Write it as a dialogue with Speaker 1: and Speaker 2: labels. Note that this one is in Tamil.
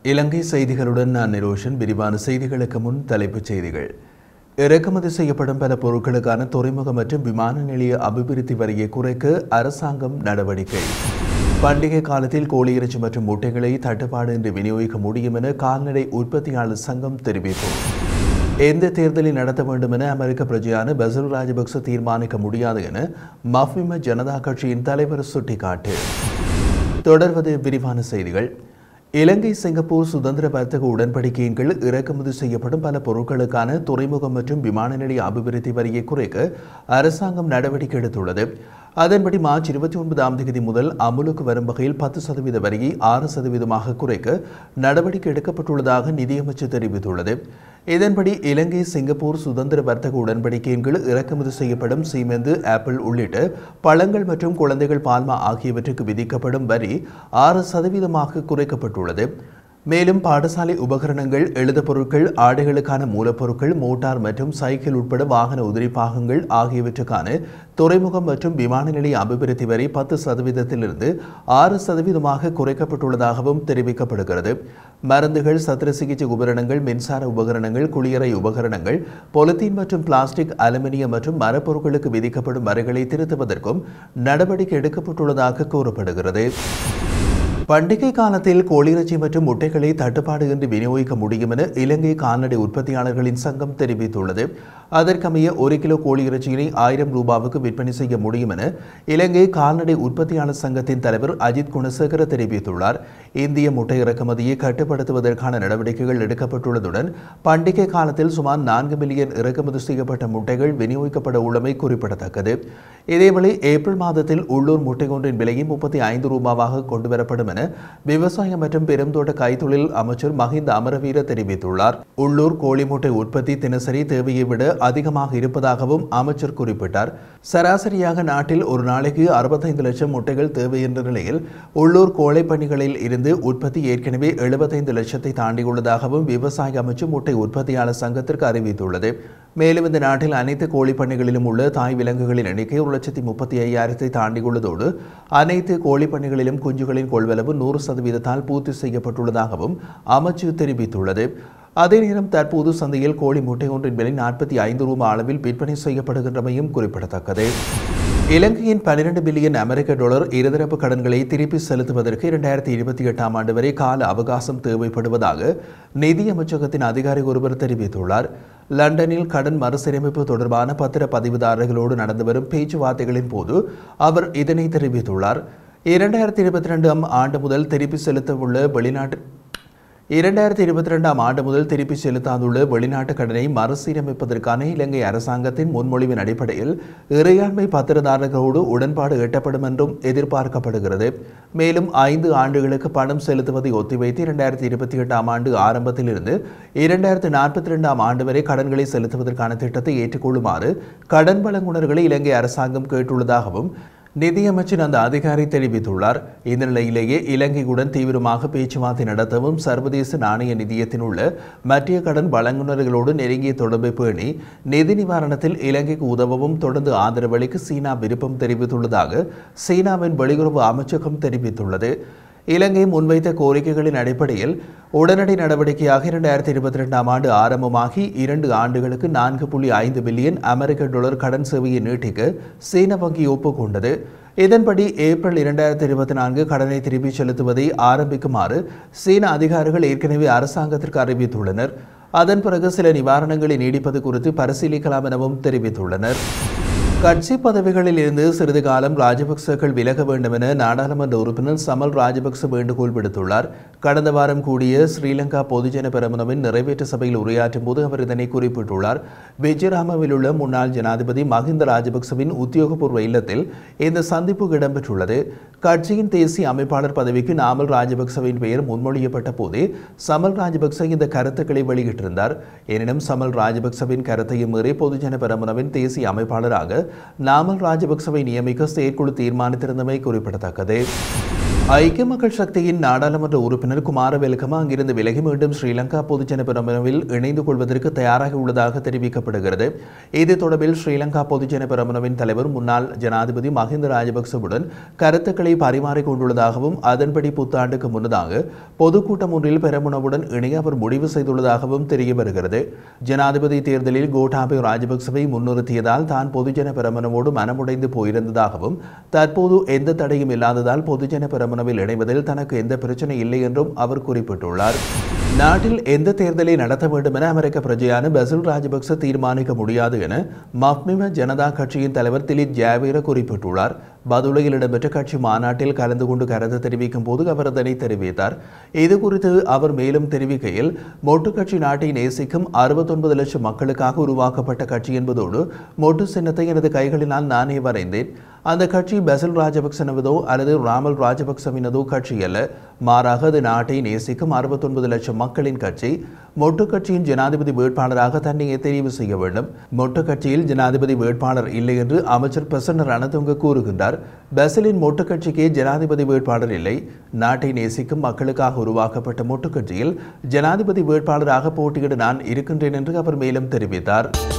Speaker 1: இலங்கை செய்திகளுடன் நான் நிரோஷன் விரிவான செய்திகளுக்கு முன் தலைப்புச் செய்திகள் இறக்குமதி செய்யப்படும் பல பொருட்களுக்கான துறைமுக மற்றும் விமான நிலைய அபிவிருத்தி வரியை குறைக்க அரசாங்கம் நடவடிக்கை பண்டிகை காலத்தில் கோழி இறைச்சி மற்றும் முட்டைகளை தட்டுப்பாடு என்று விநியோகிக்க முடியும் என கால்நடை உற்பத்தியாளர் சங்கம் தெரிவிப்பு எந்த தேர்தலை நடத்த வேண்டும் என அமெரிக்க பிரஜையான பசல் ராஜபக்ச தீர்மானிக்க முடியாது என மஃபிம ஜனதா கட்சியின் தலைவர் சுட்டிக்காட்டு தொடர்வது விரிவான செய்திகள் இலங்கை சிங்கப்பூர் சுதந்திர வர்த்தக உடன்படிக்கையின் கீழ் இறக்குமதி செய்யப்படும் பல பொருட்களுக்கான துறைமுகம் மற்றும் விமான நிலைய அபிவிருத்தி வரியை குறைக்க அரசாங்கம் நடவடிக்கை எடுத்துள்ளது அதன்படி மார்ச் இருபத்தி ஒன்பதாம் தேதி முதல் அமுலுக்கு வரும் வகையில் பத்து சதவீத வரியை ஆறு சதவீதமாக குறைக்க நடவடிக்கை எடுக்கப்பட்டுள்ளதாக நிதியமைச்சர் தெரிவித்துள்ளது இதன்படி இலங்கை சிங்கப்பூர் சுதந்திர வர்த்தக உடன்படிக்கையின் கீழ் இறக்குமதி செய்யப்படும் சீமெந்து ஆப்பிள் உள்ளிட்ட பழங்கள் மற்றும் குழந்தைகள் பால்மா ஆகியவற்றுக்கு விதிக்கப்படும் வரி ஆறு சதவீதமாக குறைக்கப்பட்டுள்ளது மேலும் பாடசாலை உபகரணங்கள் எழுத பொருட்கள் ஆடைகளுக்கான மூலப்பொருட்கள் மோட்டார் மற்றும் சைக்கிள் உட்பட வாகன உதிரி பாகங்கள் ஆகியவற்றுக்கான துறைமுகம் மற்றும் விமான நிலைய அபிவிருத்தி வரி பத்து சதவீதத்திலிருந்து ஆறு சதவீதமாக குறைக்கப்பட்டுள்ளதாகவும் தெரிவிக்கப்படுகிறது மருந்துகள் சத்திர சிகிச்சை உபகரணங்கள் மின்சார உபகரணங்கள் குளியறை உபகரணங்கள் பொலித்தீன் மற்றும் பிளாஸ்டிக் அலுமினியம் மற்றும் மரப்பொருட்களுக்கு விதிக்கப்படும் வரிகளை திருத்துவதற்கும் நடவடிக்கை எடுக்கப்பட்டுள்ளதாக கூறப்படுகிறது பண்டிகை காலத்தில் கோழியிறைச்சி மற்றும் முட்டைகளை தட்டுப்பாடு இன்றி விநியோகிக்க முடியும் என இலங்கை கால்நடை உற்பத்தியாளர்களின் சங்கம் தெரிவித்துள்ளது அதற்கமைய ஒரு கிலோ கோழி இறைச்சியினை ஆயிரம் ரூபாவுக்கு விற்பனை செய்ய முடியும் என இலங்கை கால்நடை உற்பத்தியாளர் சங்கத்தின் தலைவர் அஜித் குணசேகர தெரிவித்துள்ளார் இந்திய முட்டை இறக்குமதியை கட்டுப்படுத்துவதற்கான நடவடிக்கைகள் எடுக்கப்பட்டுள்ளதுடன் பண்டிகை காலத்தில் சுமார் நான்கு மில்லியன் இறக்குமதி செய்யப்பட்ட முட்டைகள் விநியோகிக்கப்பட உள்ளமை குறிப்பிடத்தக்கது இதேவேளை ஏப்ரல் மாதத்தில் உள்ளூர் முட்டை ஒன்றின் விலையை முப்பத்தி ஐந்து ரூபாவாக கொண்டுவரப்படும் என விவசாயம் மற்றும் பெருந்தோட்ட கைத்தொழில் அமைச்சர் மஹிந்த அமரவீர தெரிவித்துள்ளார் உள்ளூர் கோழி முட்டை உற்பத்தி தினசரி தேவையை விட அதிகமாக இருப்பதாகவும் அமைச்சர் குறிப்பிட்டார் சராசரியாக நாட்டில் ஒரு நாளைக்கு அறுபத்தைந்து லட்சம் முட்டைகள் தேவை என்ற நிலையில் உள்ளூர் கோழை பணிகளில் இருந்து உற்பத்தி ஏற்கனவே எழுபத்தைந்து லட்சத்தை தாண்டியுள்ளதாகவும் விவசாய அமைச்சு முட்டை உற்பத்தியாளர் சங்கத்திற்கு அறிவித்துள்ளது மேலும் இந்த நாட்டில் அனைத்து கோழி பண்ணைகளிலும் உள்ள தாய் விலங்குகளின் எண்ணிக்கை ஒரு லட்சத்தி முப்பத்தி ஐயாயிரத்தை தாண்டியுள்ளதோடு அனைத்து கோழி பண்ணைகளிலும் குஞ்சுகளின் கொள்வளவு நூறு சதவீதத்தால் பூர்த்தி செய்யப்பட்டுள்ளதாகவும் அமைச்சு தெரிவித்துள்ளது அதே நேரம் தற்போது சந்தையில் கோழி முட்டை ஒன்றின் விலை நாற்பத்தி ஐந்து ரூபாய் அளவில் விற்பனை செய்யப்படுகின்றமையும் குறிப்பிடத்தக்கது இலங்கையின் பன்னிரண்டு பில்லியன் அமெரிக்க டாலர் இருதரப்பு கடன்களை திருப்பி செலுத்துவதற்கு இரண்டாயிரத்தி இருபத்தி எட்டாம் ஆண்டு வரை கால அவகாசம் தேவைப்படுவதாக நிதி அமைச்சகத்தின் அதிகாரி ஒருவர் தெரிவித்துள்ளார் லண்டனில் கடன் மறுசீரமைப்பு தொடர்பான பத்திர பதிவுதாரர்களோடு நடந்து வரும் பேச்சுவார்த்தைகளின் போது அவர் இதனை தெரிவித்துள்ளார் இரண்டாயிரத்தி இருபத்தி ரெண்டாம் ஆண்டு முதல் திருப்பி செலுத்த உள்ள வெளிநாட்டு இரண்டாயிரத்தி இருபத்தி ரெண்டாம் ஆண்டு முதல் திருப்பி செலுத்தாதுள்ள வெளிநாட்டு கடனை மறுசீரமைப்பதற்கான இலங்கை அரசாங்கத்தின் முன்மொழிவின் அடிப்படையில் இறையாண்மை பத்திரதாரர்களோடு உடன்பாடு எட்டப்படும் என்றும் எதிர்பார்க்கப்படுகிறது மேலும் ஐந்து ஆண்டுகளுக்கு பணம் செலுத்துவதை ஒத்திவைத்து இரண்டாயிரத்தி இருபத்தி எட்டாம் ஆண்டு ஆரம்பத்திலிருந்து இரண்டாயிரத்தி நாற்பத்தி ரெண்டாம் ஆண்டு வரை கடன்களை செலுத்துவதற்கான திட்டத்தை ஏற்றுக்கொள்ளுமாறு கடன் வழங்குனர்களை இலங்கை அரசாங்கம் கேட்டுள்ளதாகவும் நிதியமைச்சர் அந்த அதிகாரி தெரிவித்துள்ளார் இந்த நிலையிலேயே இலங்கையுடன் தீவிரமாக பேச்சுவார்த்தை நடத்தவும் சர்வதேச நாணய நிதியத்தில் உள்ள மத்திய கடன் வழங்குநர்களோடு நெருங்கிய தொடர்பை பேணி நிதி நிவாரணத்தில் இலங்கைக்கு உதவவும் தொடர்ந்து ஆதரவளிக்க சீனா விருப்பம் தெரிவித்துள்ளதாக சீனாவின் வெளியுறவு அமைச்சகம் தெரிவித்துள்ளது இலங்கை முன்வைத்த கோரிக்கைகளின் அடிப்படையில் உடனடி நடவடிக்கையாக இரண்டாயிரத்தி இருபத்தி ரெண்டாம் ஆண்டு ஆரம்பமாகி இரண்டு ஆண்டுகளுக்கு நான்கு புள்ளி ஐந்து பில்லியன் அமெரிக்க டாலர் கடன் சேவையை நீட்டிக்க சீன வங்கி ஒப்புக்கொண்டது இதன்படி ஏப்ரல் இரண்டாயிரத்தி இருபத்தி நான்கு கடனை திருப்பிச் செலுத்துவதை ஆரம்பிக்குமாறு சீன அதிகாரிகள் ஏற்கனவே அரசாங்கத்திற்கு அறிவித்துள்ளனர் அதன் பிறகு சில நிவாரணங்களை நீடிப்பது குறித்து பரிசீலிக்கலாம் எனவும் தெரிவித்துள்ளனர் கட்சி பதவிகளில் இருந்து சிறிது காலம் ராஜபக்சர்கள் விலக வேண்டும் என நாடாளுமன்ற உறுப்பினர் சமல் ராஜபக்ச வேண்டுகோள் விடுத்துள்ளார் கடந்த வாரம் கூடிய ஸ்ரீலங்கா பொதுஜன பெரமுனவின் நிறைவேற்று சபையில் உரையாற்றும் போது அவர் இதனை குறிப்பிட்டுள்ளார் விஜயராமவில் உள்ள முன்னாள் ஜனாதிபதி மஹிந்த ராஜபக்சவின் உத்தியோகபூர்வ இல்லத்தில் இந்த சந்திப்பு இடம்பெற்றுள்ளது கட்சியின் தேசிய அமைப்பாளர் பதவிக்கு நாமல் ராஜபக்சவின் பெயர் முன்மொழியப்பட்ட போதே சமல் ராஜபக்ச இந்த கருத்துக்களை வெளியிட்டிருந்தார் எனினும் சமல் ராஜபக்சவின் கருத்தையும் மீறி பொதுஜன பெரமுனவின் தேசிய அமைப்பாளராக நாமல் ராஜபக்சவை நியமிக்க செயற்குழு தீர்மானித்திருந்தமை குறிப்பிடத்தக்கது ஐக்கிய மக்கள் சக்தியின் நாடாளுமன்ற உறுப்பினர் குமாரவேலுகம அங்கிருந்து விலகி மீண்டும் ஸ்ரீலங்கா பொதுஜன பெரமுனவில் இணைந்து கொள்வதற்கு தயாராக உள்ளதாக தெரிவிக்கப்படுகிறது இது தொடர்பில் ஸ்ரீலங்கா பொதுஜன பெரமுனவின் தலைவர் முன்னாள் ஜனாதிபதி மஹிந்த ராஜபக்சவுடன் கருத்துக்களை பரிமாறிக் கொண்டுள்ளதாகவும் அதன்படி புத்தாண்டுக்கு முன்னதாக பொதுக்கூட்டம் ஒன்றில் பெரமுனவுடன் இணைய அவர் முடிவு செய்துள்ளதாகவும் தெரிய வருகிறது ஜனாதிபதி தேர்தலில் கோட்டாபய ராஜபக்சவை முன்னிறுத்தியதால் தான் பொதுஜன பெரமுனவோடு மனமுடைந்து போயிருந்ததாகவும் தற்போது எந்த தடையும் இல்லாததால் பொதுஜன பெரமுனவில் இணைவதில் தனக்கு எந்த பிரச்சனை இல்லை என்றும் அவர் குறிப்பிட்டுள்ளார் நாட்டில் எந்த தேர்தலை நடத்த வேண்டும் என அமெரிக்க பிரஜையான பசில் ராஜபக்ச தீர்மானிக்க முடியாது என மப்மிம ஜனதா கட்சியின் தலைவர் திலீப் ஜாவீர குறிப்பிட்டுள்ளார் பதுளையில் இடம்பெற்ற கட்சி மாநாட்டில் கலந்து கொண்டு கருத்து தெரிவிக்கும் போது அவர் அதனை தெரிவித்தார் இது குறித்து அவர் மேலும் தெரிவிக்கையில் மொட்டு கட்சி நாட்டை நேசிக்கும் அறுபத்தொன்பது லட்சம் மக்களுக்காக உருவாக்கப்பட்ட கட்சி என்பதோடு மொட்டு சின்னத்தை எனது கைகளினால் நானே வரைந்தேன் அந்த கட்சி பசில் ராஜபக்சனவதோ அல்லது ராமல் ராஜபக்சவினதோ கட்சி அல்ல மாறாக அது நாட்டை நேசிக்கும் அறுபத்தொன்பது லட்சம் மக்களின் கட்சி மொட்டு கட்சியின் ஜனாதிபதி வேட்பாளராக தன்னையே தெரிவு செய்ய வேண்டும் மொட்டு கட்சியில் ஜனாதிபதி வேட்பாளர் இல்லை என்று அமைச்சர் பிரசன்ன ரணதுங்க கூறுகின்றார் பசிலின் மொட்டு கட்சிக்கு ஜனாதிபதி வேட்பாளர் இல்லை நாட்டை நேசிக்கும் மக்களுக்காக உருவாக்கப்பட்ட மொட்டு கட்சியில் ஜனாதிபதி வேட்பாளராக போட்டியிட நான் இருக்கின்றேன் என்று அவர் மேலும் தெரிவித்தார்